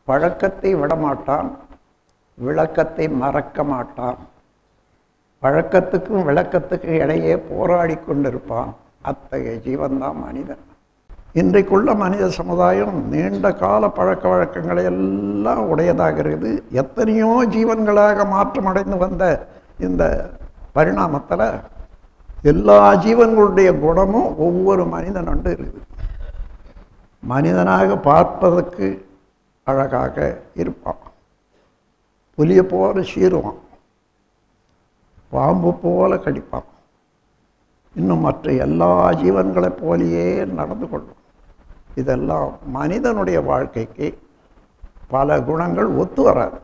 பழக்கத்தை விடமாட்டான் விளக்கத்தை மறக்க மாட்டான் பழக்கத்துக்கும் விளக்கத்துக்கும் இடையே போராடி கொண்டிருப்பான் அத்தகைய ஜீவன்தான் மனிதன் இன்றைக்குள்ள மனித சமுதாயம் நீண்ட கால பழக்க வழக்கங்களை எல்லாம் உடையதாக இருக்குது எத்தனையோ ஜீவன்களாக மாற்றமடைந்து வந்த இந்த பரிணாமத்தில் எல்லா ஜீவன்களுடைய குணமும் ஒவ்வொரு மனிதன் உண்டு இருக்குது மனிதனாக பார்ப்பதற்கு அழகாக இருப்பான் புலியை போல சீருவான் பாம்பு போல கடிப்பான் இன்னும் மற்ற எல்லா ஜீவன்களைப் போலேயே நடந்து கொள்ளும் இதெல்லாம் மனிதனுடைய வாழ்க்கைக்கு பல குணங்கள் ஒத்து வராது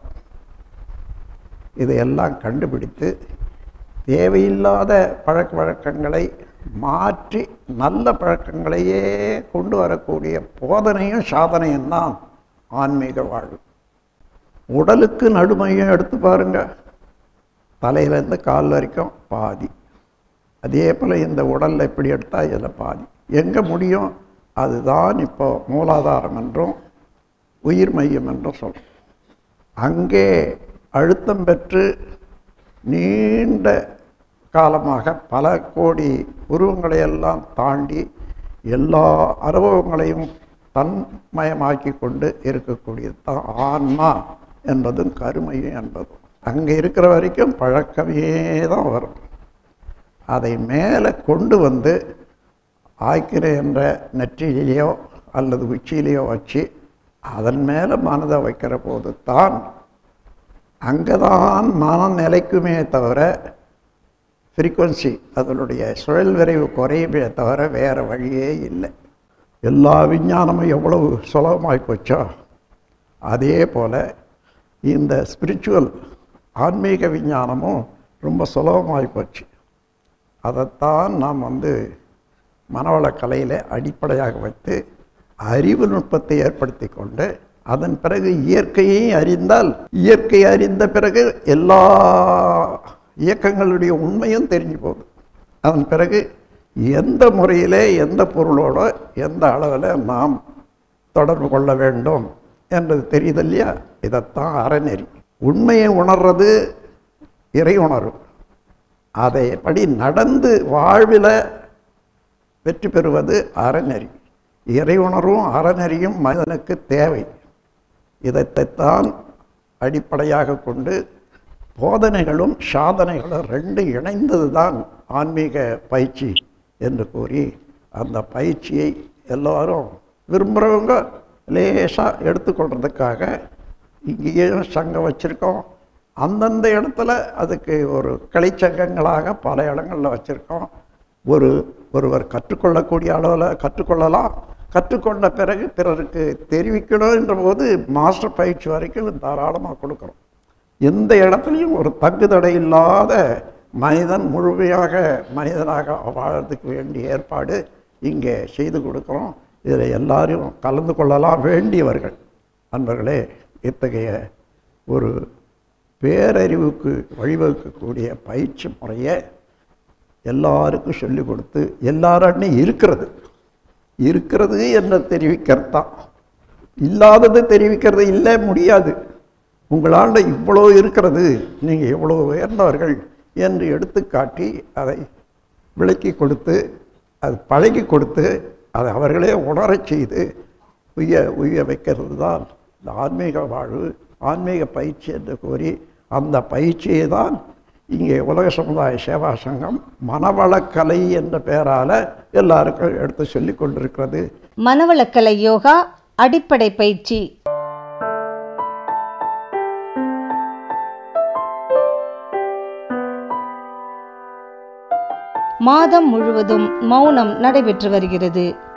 இதையெல்லாம் கண்டுபிடித்து தேவையில்லாத பழக்க வழக்கங்களை மாற்றி நல்ல பழக்கங்களையே கொண்டு வரக்கூடிய போதனையும் சாதனையும் தான் ஆன்மீக வாழ்வு உடலுக்கு நடுமையும் எடுத்து பாருங்க தலையிலேருந்து கால் வரைக்கும் பாதி அதே போல் இந்த உடலில் எப்படி எடுத்தால் இதில் பாதி எங்கே முடியும் அதுதான் இப்போ மூலாதாரம் என்றும் உயிர் மையம் என்றும் சொல்கிறோம் அங்கே அழுத்தம் பெற்று நீண்ட காலமாக பல கோடி உருவங்களை எல்லாம் தாண்டி எல்லா அனுபவங்களையும் தன்மயமாக்கி கொண்டு இருக்கக்கூடியது தான் ஆன்மா என்பதும் கருமையும் என்பதும் அங்கே இருக்கிற வரைக்கும் பழக்கமே தான் வரும் அதை மேலே கொண்டு வந்து ஆய்க்கிற என்ற நெற்றியிலேயோ அல்லது உச்சியிலேயோ வச்சு அதன் மேலே மனதை வைக்கிற போது தான் அங்கே தான் மனம் நிலைக்குமே தவிர ஃப்ரீக்குவன்சி அதனுடைய சுழல் விரைவு குறையுமே தவிர வேறு வழியே இல்லை எல்லா விஞ்ஞானமும் எவ்வளவு சுலபமாகி போச்சோ அதே போல் இந்த ஸ்பிரிச்சுவல் ஆன்மீக விஞ்ஞானமும் ரொம்ப சுலபமாகி போச்சு அதைத்தான் நாம் வந்து மனவள கலையில் அடிப்படையாக வைத்து அறிவு நுட்பத்தை ஏற்படுத்தி கொண்டு அதன் பிறகு இயற்கையை அறிந்தால் இயற்கை அறிந்த பிறகு எல்லா இயக்கங்களுடைய உண்மையும் தெரிஞ்சு போகுது அதன் பிறகு எந்த முறையிலே எந்த பொருளோட எந்த அளவில் நாம் தொடர்பு கொள்ள வேண்டும் என்றது தெரியுது இல்லையா இதைத்தான் அறநெறி உண்மையை உணர்றது இறை உணர்வு அதை படி நடந்து வாழ்வில் வெற்றி பெறுவது அறநெறி இறை உணர்வும் அறநெறியும் மனிதனுக்கு தேவை இதைத்தான் அடிப்படையாக கொண்டு போதனைகளும் சாதனைகளும் ரெண்டு இணைந்தது தான் ஆன்மீக பயிற்சி என்று கூறி அந்த பயிற்சியை எல்லாரும் விரும்புகிறவங்க லேசாக எடுத்துக்கொள்றதுக்காக இங்கேயும் சங்கம் வச்சுருக்கோம் அந்தந்த இடத்துல அதுக்கு ஒரு கிளைச்சங்கங்களாக பல இடங்களில் வச்சுருக்கோம் ஒரு ஒருவர் கற்றுக்கொள்ளக்கூடிய அளவில் கற்றுக்கொள்ளலாம் கற்றுக்கொண்ட பிறகு பிறருக்கு தெரிவிக்கணும் என்ற போது மாஸ்டர் பயிற்சி வரைக்கும் தாராளமாக கொடுக்குறோம் எந்த இடத்துலையும் ஒரு தங்குதடை இல்லாத மனிதன் முழுமையாக மனிதனாக வாழறதுக்கு வேண்டிய ஏற்பாடு இங்கே செய்து கொடுக்குறோம் இதில் எல்லாரும் கலந்து கொள்ளலாம் வேண்டியவர்கள் அன்பர்களே இத்தகைய ஒரு பேரறிவுக்கு வழிவகுக்கக்கூடிய பயிற்சி முறையை எல்லாருக்கும் சொல்லிக் கொடுத்து எல்லாரும் இருக்கிறது இருக்கிறது என்று தெரிவிக்கிறது தான் இல்லாதது தெரிவிக்கிறது இல்லை முடியாது உங்களால் இவ்வளோ இருக்கிறது நீங்கள் இவ்வளோ உயர்ந்தவர்கள் என்று எடுத்துக்காட்டி அதை விளக்கி கொடுத்து அது பழகி கொடுத்து அதை அவர்களே உணரச் செய்து உய்ய உய்ய வைக்கிறது தான் இந்த ஆன்மீக வாழ்வு ஆன்மீக பயிற்சி என்று கூறி அந்த பயிற்சியை தான் இங்கே உலக சமுதாய சேவா சங்கம் மனவளக்கலை என்ற பெயரால் எல்லாருக்கும் எடுத்து சொல்லி கொண்டிருக்கிறது மனவளக்கலை யோகா அடிப்படை பயிற்சி மாதம் முழுவதும் மௌனம் நடைபெற்று வருகிறது